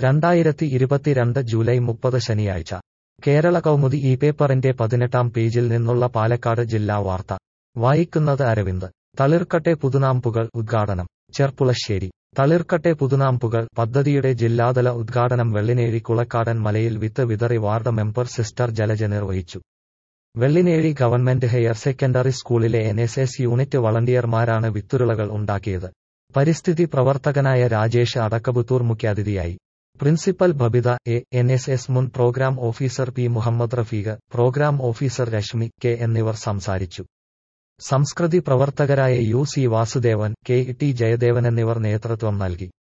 രണ്ടായിരത്തി ഇരുപത്തിരണ്ട് ജൂലൈ മുപ്പത് ശനിയാഴ്ച കേരള കൗമുദി ഈ പേപ്പറിന്റെ പതിനെട്ടാം പേജിൽ നിന്നുള്ള പാലക്കാട് ജില്ലാ വാർത്ത വായിക്കുന്നത് അരവിന്ദ് തളിർക്കട്ടെ പുതുനാമ്പുകൾ ഉദ്ഘാടനം ചെർപ്പുളശ്ശേരി തളിർക്കട്ടെ പുതുനാമ്പുകൾ പദ്ധതിയുടെ ജില്ലാതല ഉദ്ഘാടനം വെള്ളിനേഴി കുളക്കാടൻ മലയിൽ വിത്ത് വിതറി വാർഡ് മെമ്പർ സിസ്റ്റർ ജലജ നിർവഹിച്ചു വെള്ളിനേഴി ഗവൺമെന്റ് ഹയർ സെക്കൻഡറി സ്കൂളിലെ എൻ എസ് എസ് യൂണിറ്റ് വളണ്ടിയർമാരാണ് വിത്തുരുളകൾ ഉണ്ടാക്കിയത് പരിസ്ഥിതി പ്രവർത്തകനായ രാജേഷ് അടക്കപുത്തൂർ മുഖ്യാതിഥിയായി principal Babitha A N S S മുൻ programme officer P Muhammad Rafeeq programme officer Reshmi K എന്നിവർ സംസാരിച്ചു സംസ്കൃതി പ്രവർത്തകരായ U C Vasudevan K T Jayadevan എന്നിവർ നേതൃത്വം നൽകി